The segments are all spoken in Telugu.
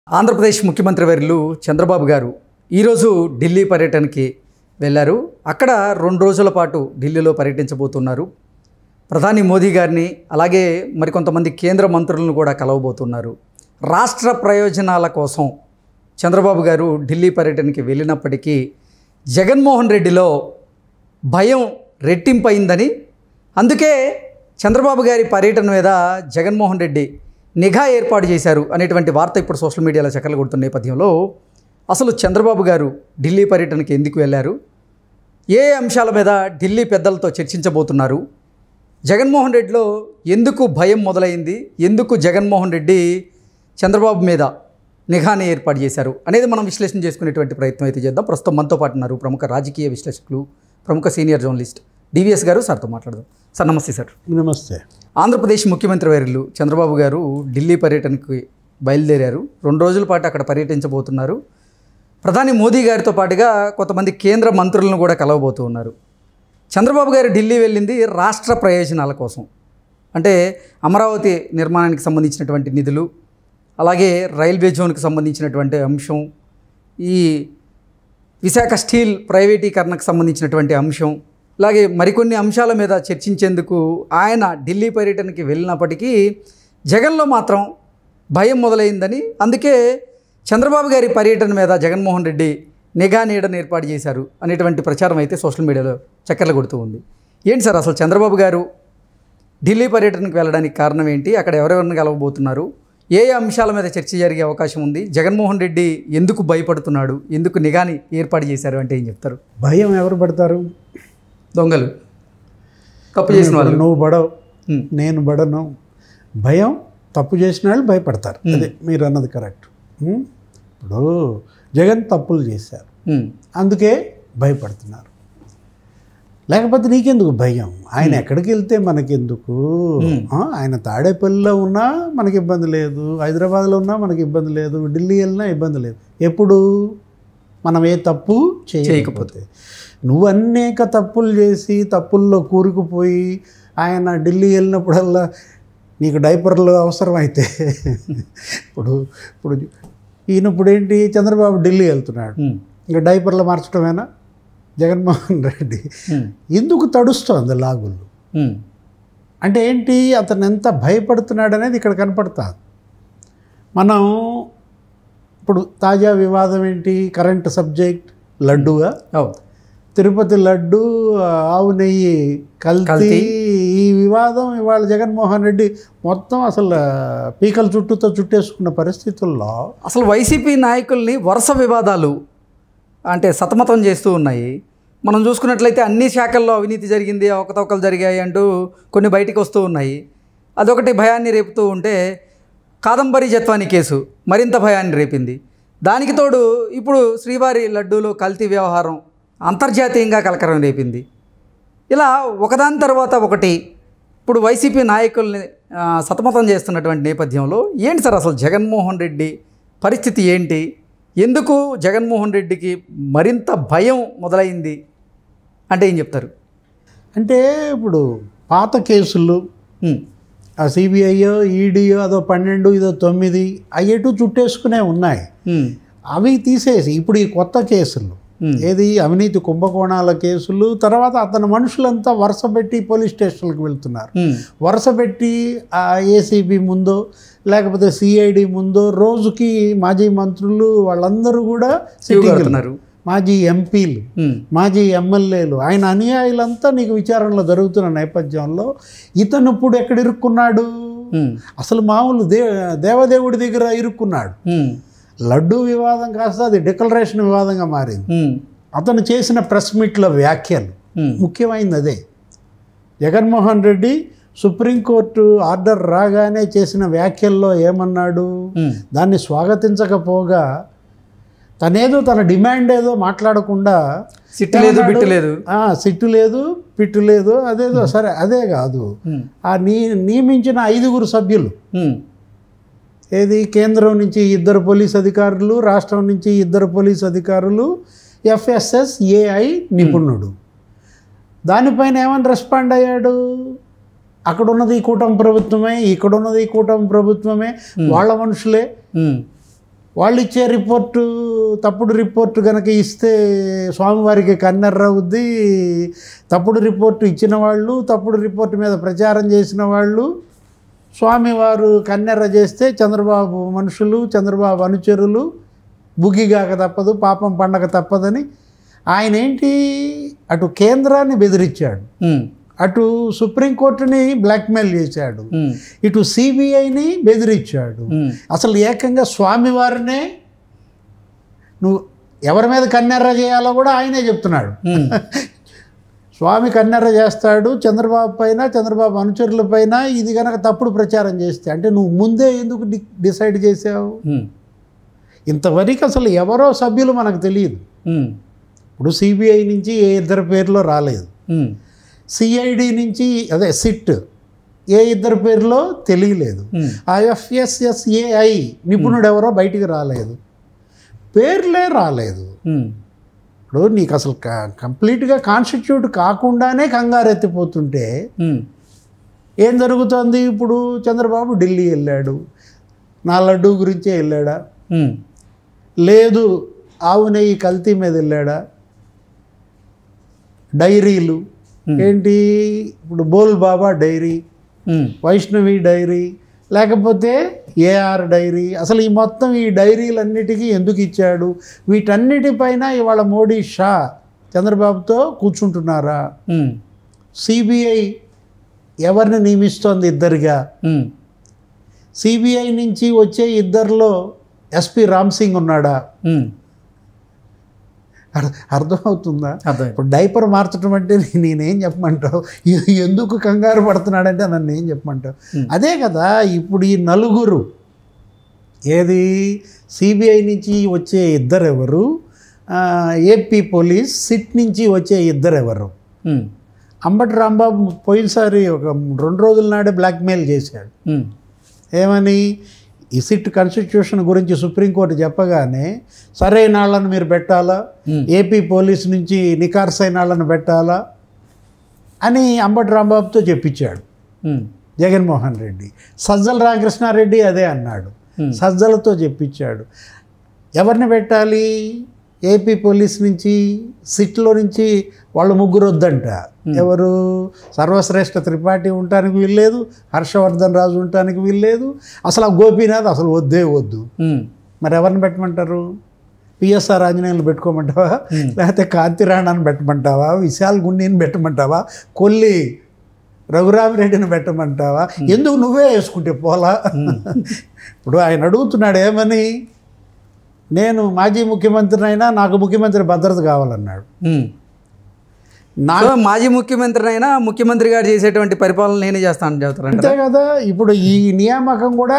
ఆంధ్రప్రదేశ్ ముఖ్యమంత్రి వర్యులు చంద్రబాబు గారు ఈరోజు ఢిల్లీ పర్యటనకి వెళ్ళారు అక్కడ రెండు రోజుల పాటు ఢిల్లీలో పర్యటించబోతున్నారు ప్రధాని మోదీ గారిని అలాగే మరికొంతమంది కేంద్ర మంత్రులను కూడా కలవబోతున్నారు రాష్ట్ర ప్రయోజనాల కోసం చంద్రబాబు గారు ఢిల్లీ పర్యటనకి వెళ్ళినప్పటికీ జగన్మోహన్ రెడ్డిలో భయం రెట్టింపైందని అందుకే చంద్రబాబు గారి పర్యటన మీద జగన్మోహన్ రెడ్డి నిఘా ఏర్పాటు చేశారు అనేటువంటి వార్త ఇప్పుడు సోషల్ మీడియాలో చక్కలు కొడుతున్న నేపథ్యంలో అసలు చంద్రబాబు గారు ఢిల్లీ పర్యటనకి ఎందుకు వెళ్ళారు ఏ అంశాల మీద ఢిల్లీ పెద్దలతో చర్చించబోతున్నారు జగన్మోహన్ రెడ్డిలో ఎందుకు భయం మొదలైంది ఎందుకు జగన్మోహన్ రెడ్డి చంద్రబాబు మీద నిఘాని ఏర్పాటు చేశారు అనేది మనం విశ్లేషణ చేసుకునేటువంటి ప్రయత్నం అయితే చేద్దాం ప్రస్తుతం మనతో పాటు ఉన్నారు ప్రముఖ రాజకీయ విశ్లేషకులు ప్రముఖ సీనియర్ జర్నలిస్ట్ డివిఎస్ గారు సార్తో మాట్లాడదాం సార్ నమస్తే సార్ నమస్తే ఆంధ్రప్రదేశ్ ముఖ్యమంత్రి వర్యులు చంద్రబాబు గారు ఢిల్లీ పర్యటనకి బయలుదేరారు రెండు రోజుల పాటు అక్కడ పర్యటించబోతున్నారు ప్రధాని మోదీ గారితో పాటుగా కొంతమంది కేంద్ర మంత్రులను కూడా కలవబోతూ ఉన్నారు చంద్రబాబు గారు ఢిల్లీ వెళ్ళింది రాష్ట్ర ప్రయోజనాల కోసం అంటే అమరావతి నిర్మాణానికి సంబంధించినటువంటి నిధులు అలాగే రైల్వే జోన్కి సంబంధించినటువంటి అంశం ఈ విశాఖ స్టీల్ ప్రైవేటీకరణకు సంబంధించినటువంటి అంశం అలాగే మరికొన్ని అంశాల మీద చర్చించేందుకు ఆయన ఢిల్లీ పర్యటనకి వెళ్ళినప్పటికీ జగన్లో మాత్రం భయం మొదలైందని అందుకే చంద్రబాబు గారి పర్యటన మీద జగన్మోహన్ రెడ్డి నిఘా నీడను ఏర్పాటు చేశారు అనేటువంటి ప్రచారం అయితే సోషల్ మీడియాలో చక్కర్లు కొడుతూ ఉంది ఏంటి సార్ అసలు చంద్రబాబు గారు ఢిల్లీ పర్యటనకు వెళ్ళడానికి కారణం ఏంటి అక్కడ ఎవరెవరిని కలవబోతున్నారు ఏ ఏ అంశాల మీద చర్చ జరిగే అవకాశం ఉంది జగన్మోహన్ రెడ్డి ఎందుకు భయపడుతున్నాడు ఎందుకు నిఘాని ఏర్పాటు చేశారు అంటే ఏం చెప్తారు భయం ఎవరు పడతారు దొంగలు తప్పు చేసిన వాళ్ళు నువ్వు పడవు ఉమ్, నేను పడను భయం తప్పు చేసిన వాళ్ళు భయపడతారు అదే మీరు అన్నది కరెక్ట్ ఉమ్? ఇప్పుడు జగన్ తప్పులు చేశారు ఉమ్, అందుకే భయపడుతున్నారు లేకపోతే నీకెందుకు భయం ఆయన ఎక్కడికి వెళ్తే మనకెందుకు ఆ, ఆయన తాడేపల్లిలో ఉన్నా మనకి ఇబ్బంది లేదు హైదరాబాద్లో ఉన్నా మనకి ఇబ్బంది లేదు ఢిల్లీ వెళ్ళినా ఇబ్బంది లేదు ఎప్పుడు మనం ఏ తప్పు చేయకపోతే నువ్వు అనేక తప్పులు చేసి తప్పుల్లో కూరుకుపోయి ఆయన ఢిల్లీ వెళ్ళినప్పుడల్లా నీకు డైపర్లు అవసరమైతే ఇప్పుడు ఇప్పుడు ఈయన ఇప్పుడు ఏంటి చంద్రబాబు ఢిల్లీ వెళ్తున్నాడు ఉమ్, ఇంకా డైపర్లు మార్చడమేనా జగన్మోహన్ రెడ్డి ఉమ్, ఎందుకు తడుస్తోంది లాగులు ఉమ్, అంటే ఏంటి అతను ఎంత భయపడుతున్నాడు అనేది ఇక్కడ కనపడుతుంది మనం ఇప్పుడు తాజా వివాదం ఏంటి కరెంట్ సబ్జెక్ట్ లడ్డుగా అవును తిరుపతి లడ్డు ఆవు నెయ్యి కల్తీ కల్తీ. ఈ వివాదం ఇవాళ జగన్మోహన్ రెడ్డి మొత్తం అసలు పీకల చుట్టూతో చుట్టేసుకున్న పరిస్థితుల్లో అసలు వైసీపీ నాయకుల్ని వరుస వివాదాలు అంటే సతమతం చేస్తూ ఉన్నాయి మనం చూసుకున్నట్లయితే అన్ని శాఖల్లో అవినీతి జరిగింది అవకతవకలు జరిగాయి అంటూ కొన్ని బయటికి వస్తూ ఉన్నాయి అదొకటి భయాన్ని రేపుతూ ఉంటే కాదంబరి జత్వాని కేసు మరింత భయాన్ని రేపింది దానికి తోడు ఇప్పుడు శ్రీవారి లడ్డూలో కల్తీ వ్యవహారం అంతర్జాతీయంగా కలకరం రేపింది ఇలా ఒకదాని తర్వాత ఒకటి ఇప్పుడు వైసీపీ నాయకుల్ని ఆ, సతమతం చేస్తున్నటువంటి నేపథ్యంలో ఏంటి సార్ అసలు జగన్మోహన్ రెడ్డి పరిస్థితి ఏంటి ఎందుకు జగన్మోహన్ రెడ్డికి మరింత భయం మొదలైంది అంటే ఏం చెప్తారు అంటే ఇప్పుడు పాత కేసులు ఉమ్, ఆ సిబిఐయో ఈడీయో అదో పన్నెండు ఇదో తొమ్మిది అయ్యేటు చుట్టేసుకునే ఉన్నాయి ఉమ్, అవి తీసేసి ఇప్పుడు ఈ కొత్త కేసులు ఉమ్, ఏది అవినీతి కుంభకోణాల కేసులు తర్వాత అతని మనుషులంతా వరుస పెట్టి పోలీస్ స్టేషన్లకు వెళ్తున్నారు ఉమ్, వరుస పెట్టి ఆ ఏసీబీ ముందో లేకపోతే సిఐడి ముందో రోజుకి మాజీ మంత్రులు వాళ్ళందరూ కూడా క్యూ సిట్టింగ్ కడుతున్నారు మాజీ ఎంపీలు ఉమ్, మాజీ ఎమ్మెల్యేలు ఆయన అనుయాయులంతా నీకు విచారణలో జరుగుతున్న నేపథ్యంలో ఇతను ఇప్పుడు ఎక్కడ ఇరుక్కున్నాడు ఉమ్, అసలు మామూలు దే దేవదేవుడి దగ్గర ఇరుక్కున్నాడు ఉమ్, లడ్డు వివాదం కాస్త అది డిక్లరేషన్ వివాదంగా మారింది ఉమ్, అతను చేసిన ప్రెస్ మీట్ల వ్యాఖ్యలు ఉమ్, ముఖ్యమైనది అదే జగన్మోహన్ రెడ్డి సుప్రీంకోర్టు ఆర్డర్ రాగానే చేసిన వ్యాఖ్యల్లో ఏమన్నాడు ఉమ్, దాన్ని స్వాగతించకపోగా తనేదో తన డిమాండ్ ఏదో మాట్లాడకుండా సిట్టు లేదు బిట్టు లేదు ఆ, సిట్టు లేదు పిట్టు లేదు అదేదో సరే అదే కాదు ఉమ్, ఆ నీ నియమించిన ఐదుగురు సభ్యులు ఉమ్, ఏది కేంద్రం నుంచి ఇద్దరు పోలీస్ అధికారులు రాష్ట్రం నుంచి ఇద్దరు పోలీస్ అధికారులు ఎఫ్ఎస్ఎస్ ఏఐ నిపుణుడు దానిపైన ఏమని రెస్పాండ్ అయ్యాడు అక్కడ ఉన్నది ఈ కూటమి ప్రభుత్వమే ఇక్కడ ఉన్నది ఈ కూటమి ప్రభుత్వమే వాళ్ళ మనుషులే ఉమ్, వాళ్ళు ఇచ్చే రిపోర్టు తప్పుడు రిపోర్టు కనుక ఇస్తే స్వామివారికి కన్నెర్ర అవుద్ది తప్పుడు రిపోర్టు ఇచ్చిన వాళ్ళు తప్పుడు రిపోర్టు మీద ప్రచారం చేసిన వాళ్ళు స్వామివారు కన్నెర్ర చేస్తే చంద్రబాబు మనుషులు చంద్రబాబు అనుచరులు బుగ్గిగాక తప్పదు పాపం పండగ తప్పదని ఆయన ఏంటి అటు కేంద్రాన్ని బెదిరించాడు ఉమ్, అటు సుప్రీంకోర్టుని బ్లాక్మెయిల్ చేశాడు ఉమ్, ఇటు సిబిఐని బెదిరించాడు ఉమ్, అసలు ఏకంగా స్వామివారినే నువ్వు ఎవరి మీద కన్నెర్ర చేయాలో కూడా ఆయనే చెప్తున్నాడు ఉమ్, స్వామి కన్నెర్ర చేస్తాడు చంద్రబాబు పైన చంద్రబాబు అనుచరుల పైన ఇది కనుక తప్పుడు ప్రచారం చేస్తే అంటే నువ్వు ముందే ఎందుకు డి- డిసైడ్ చేసావు ఉమ్, ఇంతవరకు అసలు ఎవరో సభ్యులు మనకు తెలియదు ఉమ్, ఇప్పుడు సిబిఐ నుంచి ఏ ఇద్దరు పేర్లో రాలేదు ఉమ్, సిఐడి నుంచి అదే సిట్ ఏ ఇద్దరు పేర్లో తెలియలేదు ఉమ్, ఐఎఫ్ఎస్ఎస్ఏఐ నిపుణుడు ఎవరో బయటికి రాలేదు పేర్లే రాలేదు ఉమ్, ఇప్పుడు నీకు అసలు క- కంప్లీట్గా కాన్స్టిట్యూట్ కాకుండానే కంగారెత్తిపోతుంటే ఉమ్, ఏం జరుగుతోంది ఇప్పుడు చంద్రబాబు ఢిల్లీ వెళ్ళాడు నా లడ్డూ గురించే వెళ్ళాడా ఉమ్, లేదు ఆవు నెయ్యి కల్తీ మీద వెళ్ళాడా డైరీలు ఏంటి ఇప్పుడు Bol Baba dairy um, Vaishnavi dairy లేకపోతే ఏఆర్ డైరీ అసలు ఈ మొత్తం ఈ డైరీలన్నిటికీ ఎందుకు ఇచ్చాడు వీటన్నిటిపైన ఇవాళ మోడీ షా చంద్రబాబుతో కూర్చుంటున్నారా ఉమ్, సిబిఐ ఎవరిని నియమిస్తోంది ఇద్దరిగా ఉమ్, సిబిఐ నుంచి వచ్చే ఇద్దరిలో ఎస్పి రామ్ సింగ్ ఉన్నాడా ఉమ్, అర్- అర్థమవుతుందా అర్థమైంది ఇప్పుడు డైపర్ మార్చడం అంటే నే- నేనేం చెప్పమంటావు ఎ- ఎందుకు కంగారు పడుతున్నాడంటే నన్ను ఏం చెప్పమంటావు అదే కదా ఇప్పుడు ఈ నలుగురు ఏది సిబిఐ నుంచి వచ్చే ఇద్దరెవరు ఆ, ఏపీ పోలీస్ సిట్ నుంచి వచ్చే ఇద్దరెవరు ఉమ్, అంబటి రాంబాబు పోయినసారి ఒక రెండు రోజుల నాడే బ్లాక్మెయిల్ చేశాడు ఉమ్, ఏమని ఈ సిట్ కాన్స్టిట్యూషన్ గురించి సుప్రీంకోర్టు చెప్పగానే సరైన వాళ్ళని మీరు పెట్టాలా Hmm. ఏపీ పోలీస్ నుంచి నికార్సైన వాళ్ళని పెట్టాలా అని అంబటి రాంబాబుతో చెప్పించాడు ఉమ్, జగన్మోహన్ రెడ్డి సజ్జల రామకృష్ణారెడ్డి అదే అన్నాడు Hmm. సజ్జలతో చెప్పించాడు ఎవరిని పెట్టాలి ఏపీ పోలీస్ నుంచి సిట్లో నుంచి వాళ్ళు ముగ్గురు వద్దంట ఎవరు సర్వశ్రేష్ఠ త్రిపాఠి ఉండటానికి వీల్లేదు హర్షవర్ధన్ రాజు ఉండటానికి వీల్లేదు అసలు ఆ గోపీనాథ్ అసలు వద్దే వద్దు ఉమ్, మరి ఎవరిని పెట్టమంటారు పిఎస్ఆర్ ఆంజనేయులు పెట్టుకోమంటావా లేకపోతే కాంతిరాణాన్ని పెట్టమంటావా విశాల్ గుండిని పెట్టమంటావా కొల్లి రఘురామిరెడ్డిని పెట్టమంటావా ఎందుకు నువ్వే వేసుకుంటే పోలా ఇప్పుడు ఆయన అడుగుతున్నాడు ఏమని నేను మాజీ ముఖ్యమంత్రి అయినా నాకు ముఖ్యమంత్రి భద్రత కావాలన్నాడు ఉమ్. నా సో మాజీ ముఖ్యమంత్రి అయినా ముఖ్యమంత్రి గారు చేసేటువంటి పరిపాలన నేనే చేస్తానని చెబుతారంట అంతే కదా ఇప్పుడు ఈ నియామకం కూడా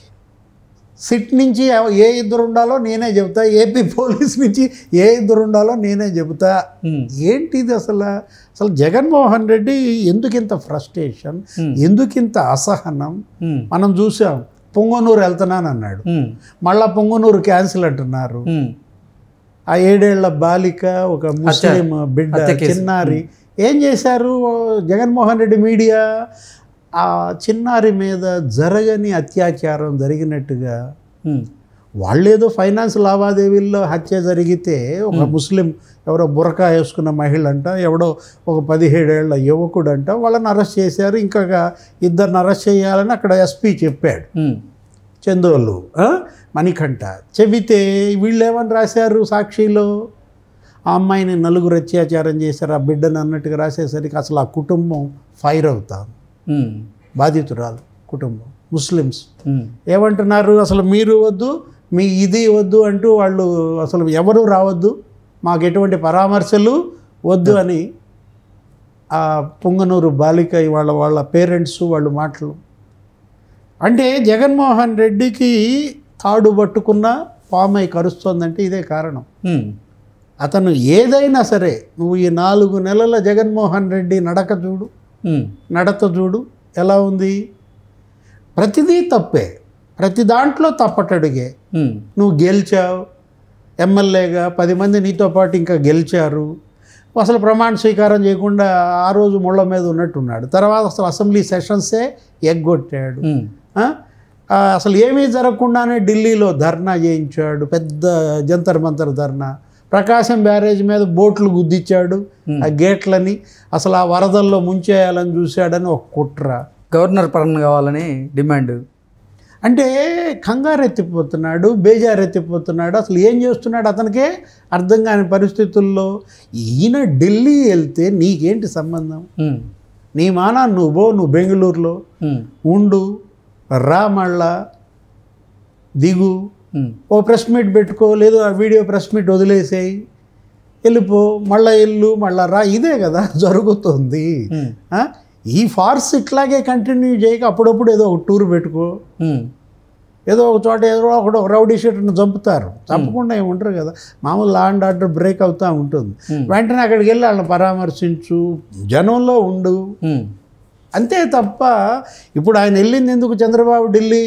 సిట్ నుంచి ఏ ఇద్దరు ఉండాలో నేనే చెబుతా ఏపీ పోలీస్ నుంచి ఏ ఇద్దరు ఉండాలో నేనే చెబుతా ఉమ్, ఏంటిది అసలు అసలు జగన్మోహన్ రెడ్డి ఎందుకింత ఫ్రస్ట్రేషన్ ఎందుకింత అసహనం ఉమ్, మనం చూసాం పొంగనూరు వెళ్తున్నాను అన్నాడు ఉమ్, మళ్ళా పొంగనూరు క్యాన్సిల్ అంటున్నారు ఉమ్, ఆ ఏడేళ్ల బాలిక ఒక ముస్లిం బిడ్డ హత్య కేసు. చిన్నారి ఏం చేశారు జగన్మోహన్ రెడ్డి మీడియా ఆ చిన్నారి మీద జరగని అత్యాచారం జరిగినట్టుగా ఉమ్, వాళ్ళేదో ఫైనాన్స్ లావాదేవీల్లో హత్య జరిగితే ఒక ముస్లిం ఎవరో బురకా వేసుకున్న మహిళ అంట ఎవడో ఒక పదిహేడేళ్ల యువకుడు అంట వాళ్ళని అరెస్ట్ చేశారు ఇంకా ఇద్దరిని అరెస్ట్ చేయాలని అక్కడ ఎస్పీ చెప్పాడు ఉమ్, చందోళ్ళు ఆ? మణికంఠ చెబితే వీళ్ళు ఏమని రాశారు సాక్షిలో ఆ అమ్మాయిని నలుగురు అత్యాచారం చేశారు ఆ బిడ్డను అన్నట్టుగా రాసేసరికి అసలు ఆ కుటుంబం ఫైర్ అవుతాం ఉమ్, బాధితురాలు కుటుంబం ముస్లిమ్స్ ఉమ్, ఏమంటున్నారు అసలు మీరు వద్దు మీ ఇది వద్దు అంటూ వాళ్ళు అసలు ఎవరు రావద్దు మాకు ఎటువంటి పరామర్శలు వద్దు అని ఆ పొంగనూరు బాలిక వాళ్ళ వాళ్ళ పేరెంట్స్ వాళ్ళు మాటలు అంటే జగన్మోహన్ రెడ్డికి తాడు పట్టుకున్న పామై కరుస్తోందంటే ఇదే కారణం ఉమ్, అతను ఏదైనా సరే నువ్వు ఈ నాలుగు నెలల జగన్మోహన్ రెడ్డి నడక చూడు ఉమ్, నడత చూడు ఎలా ఉంది ప్రతిదీ తప్పే ప్రతి దాంట్లో తప్పటడుగే ఉమ్, నువ్వు గెలిచావు ఎమ్మెల్యేగా పది మంది నీతో పాటు ఇంకా గెలిచారు అసలు ప్రమాణ స్వీకారం చేయకుండా ఆ రోజు ముళ్ళ మీద ఉన్నట్టున్నాడు తర్వాత అసలు అసెంబ్లీ సెషన్సే ఎగ్గొట్టాడు ఉమ్, ఆ? ఆ, అసలు ఏమీ జరగకుండానే ఢిల్లీలో ధర్నా చేయించాడు పెద్ద జంతర్ మంతర్ ధర్నా ప్రకాశం బ్యారేజ్ మీద బోట్లు గుద్దిచ్చాడు ఆ గేట్లని అసలు ఆ వరదల్లో ముంచేయాలని చూశాడని ఒక కుట్ర గవర్నర్ పరన్ కావాలని డిమాండ్ అంటే కంగారెత్తిపోతున్నాడు బేజారెత్తిపోతున్నాడు అసలు ఏం చేస్తున్నాడు అతనికే అర్థం కాని పరిస్థితుల్లో ఈయన ఢిల్లీ వెళ్తే నీకేంటి సంబంధం ఉమ్, నీ మానా నువ్వు పో, నువ్వు బెంగళూరులో ఉమ్, ఉండు రా మళ్ళా దిగు ఉమ్, ఓ ప్రెస్ మీట్ పెట్టుకో లేదు ఆ వీడియో ప్రెస్ మీట్ వదిలేసేయి వెళ్ళిపో మళ్ళా వెళ్ళు మళ్ళా రా ఇదే కదా జరుగుతుంది ఉమ్, ఆ? ఈ ఫార్స్ ఇట్లాగే కంటిన్యూ చేయక అప్పుడప్పుడు ఏదో ఒక టూర్ పెట్టుకో ఉమ్, ఏదో ఒక చోట ఏదో ఒకడు ఒక రౌడీ షీటర్ని చంపుతారు చంపకుండా ఏమి ఉండరు కదా మామూలు లా అండ్ ఆర్డర్ బ్రేక్ అవుతూ ఉంటుంది Hmm. వెంటనే అక్కడికి వెళ్ళి వాళ్ళని పరామర్శించు జనంలో ఉండు ఉమ్, అంతే తప్ప ఇప్పుడు ఆయన వెళ్ళింది ఎందుకు చంద్రబాబు ఢిల్లీ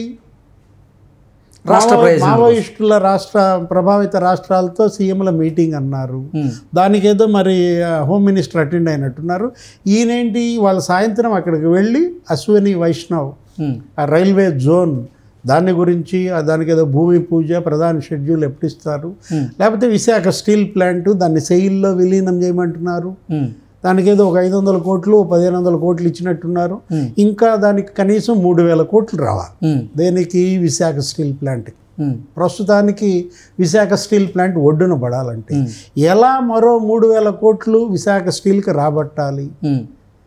రాష్ట్ర మావో- ప్రయోజనాల మావోయిస్టుల రాష్ట్ర ప్రభావిత రాష్ట్రాలతో సీఎంల మీటింగ్ అన్నారు ఉమ్, దానికి ఏదో మరి ఆ, హోమ్ మినిస్టర్ అటెండ్ అయినట్టున్నారు ఈయనేంటి వాళ్ళ సాయంత్రం అక్కడికి వెళ్ళి అశ్విని వైష్ణవ్ ఉమ్, ఆ రైల్వే జోన్ దాని గురించి ఆ దానికి ఏదో భూమి పూజ ప్రధాన షెడ్యూల్ ఎప్పుడు ఇస్తారు ఉమ్, లేకపోతే విశాఖ స్టీల్ ప్లాంట్ దాన్ని సెయిల్లో విలీనం చేయమంటున్నారు ఉమ్, దానికి ఏదో ఒక ఐదు వందల కోట్లు పదిహేను వందల కోట్లు ఇచ్చినట్టున్నారు ఉమ్, ఇంకా దానికి కనీసం మూడు వేల కోట్లు రావాలి ఉమ్, దేనికి విశాఖ స్టీల్ ప్లాంట్ ఉమ్, ప్రస్తుతానికి విశాఖ స్టీల్ ప్లాంట్ ఒడ్డున పడాలంటే ఉమ్, ఎలా మరో మూడు వేల కోట్లు విశాఖ స్టీల్కి రాబట్టాలి ఉమ్,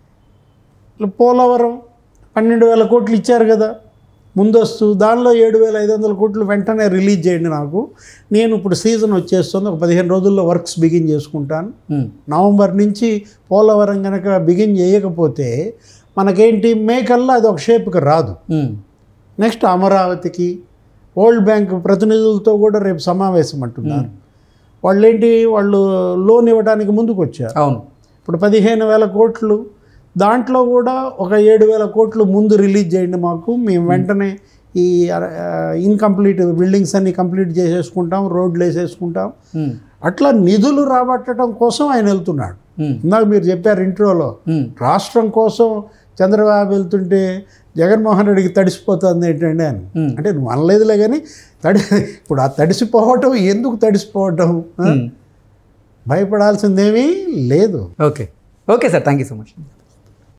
పోలవరం పన్నెండు వేల కోట్లు ఇచ్చారు కదా ముందస్తు దానిలో ఏడు వేల ఐదు వందల కోట్లు వెంటనే రిలీజ్ చేయండి నాకు నేను ఇప్పుడు సీజన్ వచ్చేస్తుంది ఒక పదిహేను రోజుల్లో వర్క్స్ బిగిన్ చేసుకుంటాను ఉమ్, నవంబర్ నుంచి పోలవరం కనుక బిగిన్ చేయకపోతే మనకేంటి మే కల్లా అది ఒక షేప్కి రాదు ఉమ్, నెక్స్ట్ అమరావతికి వరల్డ్ బ్యాంక్ ప్రతినిధులతో కూడా రేపు సమావేశం అంటున్నారు వాళ్ళు ఏంటి వాళ్ళు లోన్ ఇవ్వడానికి ముందుకు వచ్చారు అవును ఇప్పుడు పదిహేను వేల కోట్లు దాంట్లో కూడా ఒక ఏడు వేల కోట్లు ముందు రిలీజ్ చేయండి మాకు మేము వెంటనే ఈ ఇన్కంప్లీట్ బిల్డింగ్స్ అన్ని కంప్లీట్ చేసేసుకుంటాం రోడ్లు వేసేసుకుంటాం ఉమ్, అట్లా నిధులు రాబట్టడం కోసం ఆయన వెళ్తున్నాడు ఉమ్, ఇందాక మీరు చెప్పారు ఇంట్రోలో ఉమ్, రాష్ట్రం కోసం చంద్రబాబు వెళ్తుంటే జగన్మోహన్ రెడ్డికి తడిసిపోతుంది ఏంటండి అని Hmm. అంటే నువ్వు అనలేదులే కానీ తడి ఇప్పుడు ఆ తడిసిపోవటం ఎందుకు తడిసిపోవటం ఆ? ఉమ్. భయపడాల్సిందేమీ లేదు okay okay sir thank you so much